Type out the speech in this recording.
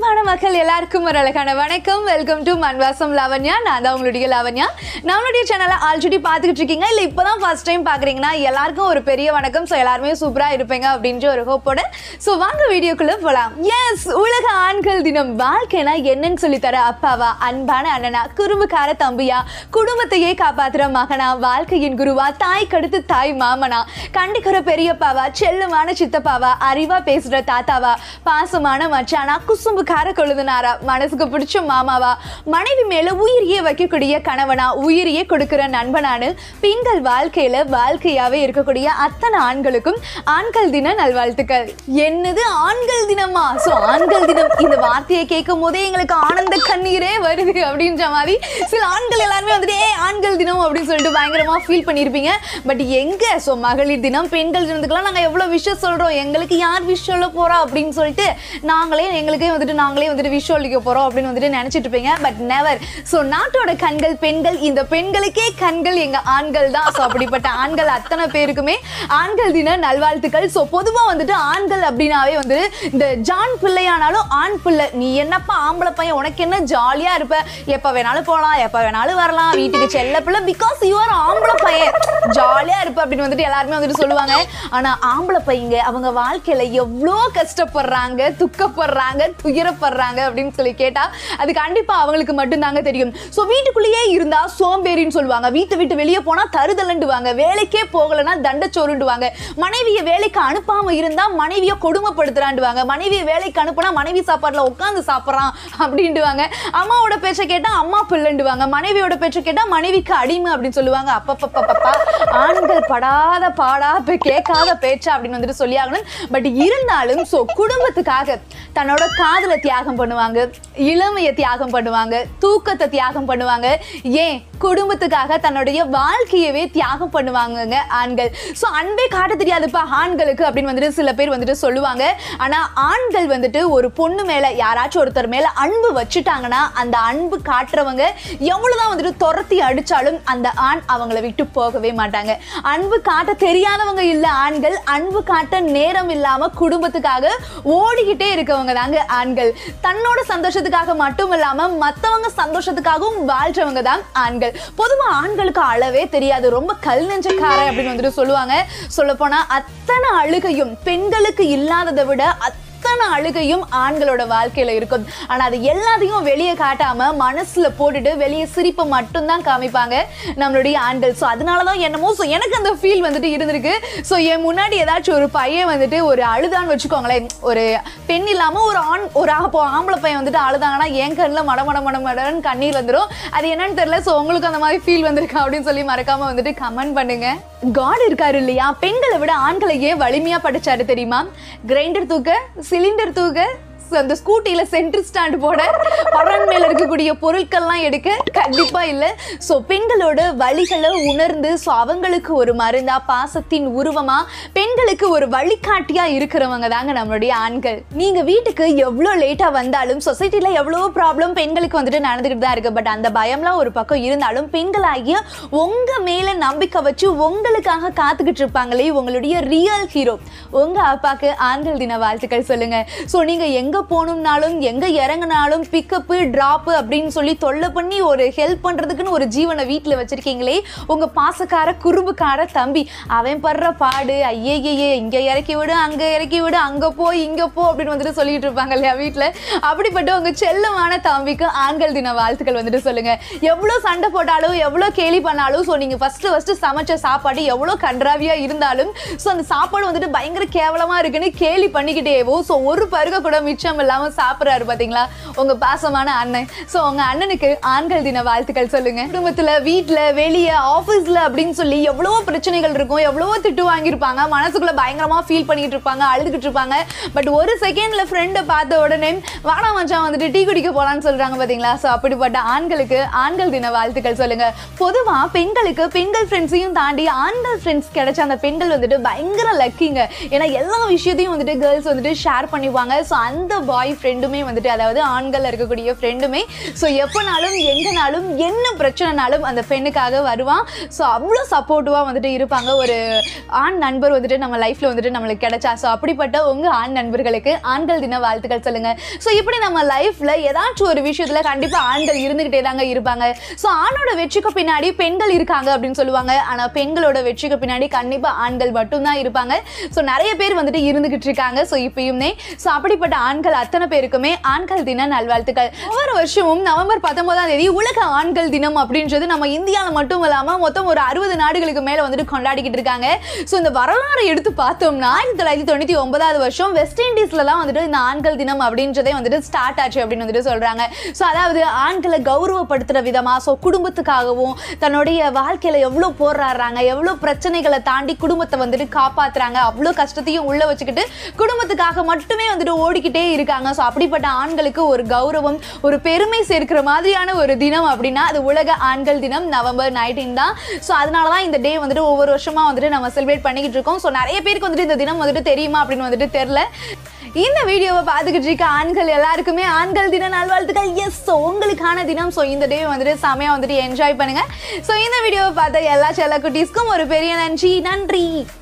அன்பான மக்கள் எல்லாருக்கும் ஒரு அழகான வணக்கம் வெல்கம் டு மன்வாசம் லாவண்யா நான் தான் உங்களுடைய லாவண்யா நம்மளுடைய சேனலை ஆல்ரெடி பார்த்துக்கிட்டு இருக்கீங்க இல்லை இப்போ தான் ஃபர்ஸ்ட் டைம் பார்க்குறீங்கன்னா எல்லாருக்கும் ஒரு பெரிய வணக்கம் ஸோ எல்லாருமே சூப்பராக இருப்பீங்க அப்படின்ற ஒரு ஹோப்போட ஸோ வாங்க வீடியோக்குள்ளே போகலாம் எஸ் உலக ஆண்கள் தினம் வாழ்க்கைனா என்னன்னு சொல்லித்தர அப்பாவா அன்பான அண்ணனா குறும்புக்கார தம்பியா குடும்பத்தையே காப்பாத்துற மகனா வாழ்க்கையின் குருவா தாய் கடுத்து தாய் மாமனா கண்டிக்கிற பெரியப்பாவா செல்லுமான சித்தப்பாவா அறிவா பேசுற தாத்தாவா பாசமான மச்சானா குசும்புக்கார கொழுதுனாரா மனசுக்கு பிடிச்ச மாமாவா மனைவி மேல உயிரியே வைக்கக்கூடிய கணவனா உயிரியே கொடுக்கிற நண்பனானு பெண்கள் வாழ்க்கையில வாழ்க்கையாவே இருக்கக்கூடிய அத்தனை ஆண்களுக்கும் ஆண்கள் தின நல்வாழ்த்துக்கள் என்னது ஆண்கள் தினமா சோ ஆண்கள் தினம் இந்த வார்த்தையை கேட்கும் போதே எங்களுக்கு ஆனந்த கண்ணீரே வருது அப்படின்ற மாதிரி சில ஆண்கள் எல்லாருமே வந்துட்டு ஏ ஆண்கள் தினம் அப்படின்னு சொல்லிட்டு பயங்கரமா ஃபீல் பண்ணியிருப்பீங்க பட் எங்க ஸோ மகளிர் தினம் பெண்கள் தினத்துக்குலாம் நாங்கள் எவ்வளோ விஷயம் சொல்கிறோம் எங்களுக்கு யார் விஷ் சொல்ல போகிறா அப்படின்னு சொல்லிட்டு நாங்களே எங்களுக்கே வந்துட்டு நாங்களே வந்துட்டு விஷ் சொல்லிக்க போகிறோம் அப்படின்னு வந்துட்டு நினச்சிட்டு இருப்பீங்க பட் நெவர் ஸோ நாட்டோட கண்கள் பெண்கள் இந்த பெண்களுக்கே கண்கள் எங்கள் ஆண்கள் தான் ஸோ அப்படிப்பட்ட ஆண்கள் அத்தனை பேருக்குமே ஆண்கள் தின நல்வாழ்த்துக்கள் ஸோ பொதுவாக வந்துட்டு ஆண்கள் அப்படின்னாவே வந்துட்டு இந்த ஜான் பிள்ளையானாலும் ஆண் பிள்ளை நீ என்னப்பா ஆம்பளை பையன் உனக்கு என்ன ஜாலியாக இருப்ப எப்போ வேணாலும் போகலாம் எப்போ வேணாலும் வரலாம் வீட்டுக்கு செல்ல பிள்ளை பிகாஸ் யூ ஆர் ஆம்பளை பையன் ஜாலியாக இருப்ப அப்படின்னு வந்துட்டு எல்லாருமே வந்துட்டு சொல்லுவாங்க ஆனால் ஆம்பளை பையங்க அவங்க வாழ்க்கையில் எவ்வளோ கஷ்டப்படுறாங்க துக்கப்படுறாங்க துயரப்படுறாங்க அப்படின்னு சொல்லி கேட்டால் அது கண்டிப்பாக அவங்களுக்கு மட்டும்தாங்க தெரியும் ஸோ வீட்டுக்குள்ளேயே இருந்தால் சோம்பேறின்னு சொல்லுவாங்க வீட்டை விட்டு வெளியே போனால் தருதலண்டுவாங்க வேலைக்கே போகலைன்னா தண்டச்சோறுண்டுவாங்க மனைவியை வேலைக்கு அனுப்பாமல் இருந்தால் மனைவியை கொடுமைப்படுத்துறாண்டுவாங்க மனைவியை வேலைக்கு அனுப்புனா மனைவி சாப்பாட்டில் உட்காந்து சாப்பிட்றான் அப்படின்ட்டுவாங்க அம்மாவோட பேச்சை கேட்டால் அம்மா பிள்ளைண்டுவாங்க மனைவியோட பேச்சை கேட்டால் மனைவிக்கு அடிமை அப்படின்னு சொல்லுவாங்க அப்பப்பப்பப்பா ஆண்கள் படாத பாடா இப்போ கேட்காத பேச்சா அப்படின்னு வந்துட்டு சொல்லியாகணும் பட் இருந்தாலும் ஸோ குடும்பத்துக்காக தன்னோட காதலை தியாகம் பண்ணுவாங்க இளமையை தியாகம் பண்ணுவாங்க தூக்கத்தை தியாகம் பண்ணுவாங்க ஏன் குடும்பத்துக்காக தன்னுடைய வாழ்க்கையவே தியாகம் பண்ணுவாங்கங்க ஆண்கள் ஸோ அன்பே காட்ட தெரியாதுப்பா ஆண்களுக்கு அப்படின்னு வந்துட்டு சில பேர் வந்துட்டு சொல்லுவாங்க ஆனால் ஆண்கள் வந்துட்டு ஒரு பொண்ணு மேலே யாராச்சும் ஒருத்தர் மேலே அன்பு வச்சுட்டாங்கன்னா அந்த அன்பு காட்டுறவங்க எவ்வளவுதான் வந்துட்டு துரத்தி அடிச்சாலும் அந்த ஆண் அவங்கள விட்டு போகவே மாட்டாங்க அன்பு காட்ட தெரியாதவங்க இல்ல ஆண்கள் அன்பு காட்ட நேரம் இல்லாம குடும்பத்துக்காக ஓடிக்கிட்டே இருக்கவங்க தாங்க ஆண்கள் தன்னோட சந்தோஷத்துக்காக மட்டும் இல்லாம மத்தவங்க சந்தோஷத்துக்காகவும் வாழ்றவங்க தான் ஆண்கள் பொதுவா ஆண்களுக்கு அளவே தெரியாது ரொம்ப கல் நெஞ்சக்காரன் அப்படின்னு வந்துட்டு சொல்லுவாங்க சொல்ல போனா அத்தனை அழுகையும் பெண்களுக்கு இல்லாததை விட அத்தனை அழுகையும் ஆண்களோட வாழ்க்கையில இருக்கும் ஆனா அது எல்லாத்தையும் வெளியே காட்டாம மனசுல போட்டுட்டு வெளியே சிரிப்பை மட்டும்தான் காமிப்பாங்க நம்மளுடைய ஆண்கள் ஸோ அதனாலதான் என்னமோ ஸோ எனக்கு அந்த ஃபீல் வந்துட்டு இருந்திருக்கு ஸோ என் முன்னாடி ஏதாச்சும் ஒரு பையன் வந்துட்டு ஒரு அழுதான்னு வச்சுக்கோங்களேன் ஒரு பெண் இல்லாம ஒரு ஆண் ஒரு ஆ- ஆம்பளை பையன் வந்துட்டு அழுதாங்கன்னா என் கண்ணில் மட மட மட மடன்னு கண்ணீர் வந்துடும் அது என்னன்னு தெரியல ஸோ உங்களுக்கு அந்த மாதிரி ஃபீல் வந்திருக்கா அப்படின்னு சொல்லி மறக்காம வந்துட்டு கமெண்ட் பண்ணுங்க காட் இருக்காரு இல்லையா பெண்களை விட ஆண்களை ஏன் வலிமையா படிச்சாரு தெரியுமா கிரைண்டர் தூக்க சிலிண்டர் தூக்க so அந்த ஸ்கூட்டியில் சென்டர் ஸ்டாண்ட் போட பரன் மேல இருக்கக்கூடிய பொருட்கள்லாம் எடுக்க கண்டிப்பா இல்லை ஸோ பெண்களோட வழிகளை உணர்ந்து ஸோ அவங்களுக்கு ஒரு மருந்தா பாசத்தின் உருவமா பெண்களுக்கு ஒரு வழிகாட்டியா இருக்கிறவங்க தாங்க நம்மளுடைய ஆண்கள் நீங்க வீட்டுக்கு எவ்வளோ லேட்டா வந்தாலும் சொசைட்டில எவ்வளோ ப்ராப்ளம் பெண்களுக்கு வந்துட்டு நடந்துகிட்டு தான் இருக்கு பட் அந்த பயம்லாம் ஒரு பக்கம் இருந்தாலும் பெண்களாகிய உங்க மேல நம்பிக்கை வச்சு உங்களுக்காக காத்துக்கிட்டு இருப்பாங்களே உங்களுடைய ரியல் ஹீரோ உங்க அப்பாக்கு ஆண்கள் தின வாழ்த்துக்கள் சொல்லுங்க ஸோ நீங்க எங்க போகணும்னாலும் எங்க இறங்குனாலும் பிக்கப்பு ட்ராப்பு அப்படின்னு சொல்லி தொல்லை பண்ணி ஒரு ஹெல்ப் பண்றதுக்குன்னு ஒரு ஜீவனை வீட்டில் வச்சிருக்கீங்களே உங்க பாசக்கார குறும்புக்கார தம்பி அவன் படுற பாடு ஐயையே இங்க இறக்கி விடு அங்க இறக்கி விடு அங்க போ இங்க போ அப்படின்னு வந்துட்டு சொல்லிட்டு இருப்பாங்க இல்லையா வீட்டில் அப்படிப்பட்ட உங்க செல்லமான தம்பிக்கு ஆண்கள் தின வாழ்த்துக்கள் வந்துட்டு சொல்லுங்க எவ்வளோ சண்டை போட்டாலும் எவ்வளோ கேலி பண்ணாலும் ஸோ நீங்க ஃபர்ஸ்ட் ஃபர்ஸ்ட் சமைச்ச சாப்பாடு எவ்வளோ கன்றாவியா இருந்தாலும் ஸோ அந்த சாப்பாடு வந்துட்டு பயங்கர கேவலமா இருக்குன்னு கேலி பண்ணிக்கிட்டேவோ ஸோ ஒரு பருக கூட மிச்சம் இல்லாம சாப்பிட்றாரு பாத்தீங்களா உங்க பாசமான அண்ணன் ஸோ உங்க அண்ணனுக்கு ஆண்கள் தின வாழ்த்துக்கள் சொல்லுங்க குடும்பத்துல வீட்ல வெளியே ஆஃபீஸ்ல அப்படின்னு சொல்லி எவ்வளவோ பிரச்சனைகள் இருக்கும் எவ்வளவோ திட்டு வாங்கியிருப்பாங்க மனசுக்குள்ள பயங்கரமா ஃபீல் பண்ணிட்டு இருப்பாங்க அழுதுகிட்டு இருப்பாங்க பட் ஒரு செகண்ட்ல ஃப்ரெண்டை பார்த்த உடனே வாடா மச்சான் வந்துட்டு டீ குடிக்க போலான்னு சொல்றாங்க பாத்தீங்களா ஸோ அப்படிப்பட்ட ஆண்களுக்கு ஆண்கள் தின வாழ்த்துக்கள் சொல்லுங்க பொதுவா பெண்களுக்கு பெண்கள் ஃப்ரெண்ட்ஸையும் தாண்டி ஆண்கள் ஃப்ரெண்ட்ஸ் கிடைச்ச அந்த பெண்கள் வந்துட்டு பயங்கர லக்கிங்க ஏன்னா எல்லா விஷயத்தையும் வந்துட்டு கேர்ள்ஸ் வந்துட்டு ஷேர் பண்ணிப்பாங்க ஸோ அந்த பாய் ஃப்ரெண்டுமே வந்துட்டு அதாவது ஆண்கள் இருக்கக்கூடிய ஃப்ரெண்டுமே ஸோ எப்போனாலும் எங்கனாலும் என்ன பிரச்சனைனாலும் அந்த பெண்ணுக்காக வருவான் ஸோ அவ்வளோ சப்போர்ட்டிவாக வந்துட்டு இருப்பாங்க ஒரு ஆண் நண்பர் வந்துட்டு நம்ம லைஃப்பில் வந்துட்டு நம்மளுக்கு கிடைச்சா ஸோ அப்படிப்பட்ட உங்கள் ஆண் நண்பர்களுக்கு ஆண்கள் தின வாழ்த்துக்கள் சொல்லுங்கள் ஸோ இப்படி நம்ம லைஃப்பில் ஏதாச்சும் ஒரு விஷயத்தில் கண்டிப்பாக ஆண்கள் இருந்துக்கிட்டே தாங்க இருப்பாங்க ஸோ ஆணோட வெற்றிக்கு பின்னாடி பெண்கள் இருக்காங்க அப்படின்னு சொல்லுவாங்க ஆனால் பெண்களோட வெற்றிக்கு பின்னாடி கண்டிப்பாக ஆண்கள் மட்டும்தான் இருப்பாங்க ஸோ நிறைய பேர் வந்துட்டு இருந்துகிட்டு இருக்காங்க ஸோ இப்பயுமே ஸோ அப்படிப்பட்ட ஆண்கள் அத்தனை பேருக்குமே ஆண்கள் தின நல்வாழ்த்துக்கள் ஒவ்வொரு வருஷமும் நவம்பர் பத்தொன்பதாம் தேதி உலக ஆண்கள் தினம் அப்படின்றது நம்ம இந்தியாவில் மட்டும் இல்லாமல் மொத்தம் ஒரு அறுபது நாடுகளுக்கு மேலே வந்துட்டு கொண்டாடிக்கிட்டு இருக்காங்க ஸோ இந்த வரலாறை எடுத்து பார்த்தோம்னா ஆயிரத்தி தொள்ளாயிரத்தி தொண்ணூற்றி ஒன்பதாவது வருஷம் வெஸ்ட் இண்டீஸ்ல தான் வந்துட்டு இந்த ஆண்கள் தினம் அப்படின்றதே வந்துட்டு ஸ்டார்ட் ஆச்சு அப்படின்னு வந்துட்டு சொல்றாங்க ஸோ அதாவது ஆண்களை கௌரவப்படுத்துற விதமா ஸோ குடும்பத்துக்காகவும் தன்னுடைய வாழ்க்கையில எவ்வளோ போராடுறாங்க எவ்வளோ பிரச்சனைகளை தாண்டி குடும்பத்தை வந்துட்டு காப்பாத்துறாங்க அவ்வளோ கஷ்டத்தையும் உள்ள வச்சுக்கிட்டு குடும்பத்துக்காக மட்டுமே வந்துட்டு ஓடிக்கிட்டே இருக்காங்க ஸோ அப்படிப்பட்ட ஆண்களுக்கு ஒரு கௌரவம் ஒரு பெருமை சேர்க்கிற மாதிரியான ஒரு தினம் அப்படின்னா அது உலக ஆண்கள் தினம் நவம்பர் நைன்டீன் தான் ஸோ அதனால தான் இந்த டே வந்துட்டு ஒவ்வொரு வருஷமா வந்துட்டு நம்ம செலிப்ரேட் பண்ணிக்கிட்டு இருக்கோம் ஸோ நிறைய பேருக்கு வந்துட்டு இந்த தினம் வந்துட்டு தெரியுமா அப்படின்னு வந்துட்டு தெரில இந்த வீடியோவை பார்த்துக்கிட்டு இருக்க ஆண்கள் எல்லாருக்குமே ஆண்கள் தின நல்வாழ்த்துக்கள் எஸ் ஸோ உங்களுக்கான தினம் ஸோ இந்த டே வந்துட்டு செமையாக வந்துட்டு என்ஜாய் பண்ணுங்க ஸோ இந்த வீடியோவை பார்த்த எல்லா செல்ல குட்டீஸ்க்கும் ஒரு பெரிய நன்றி நன்றி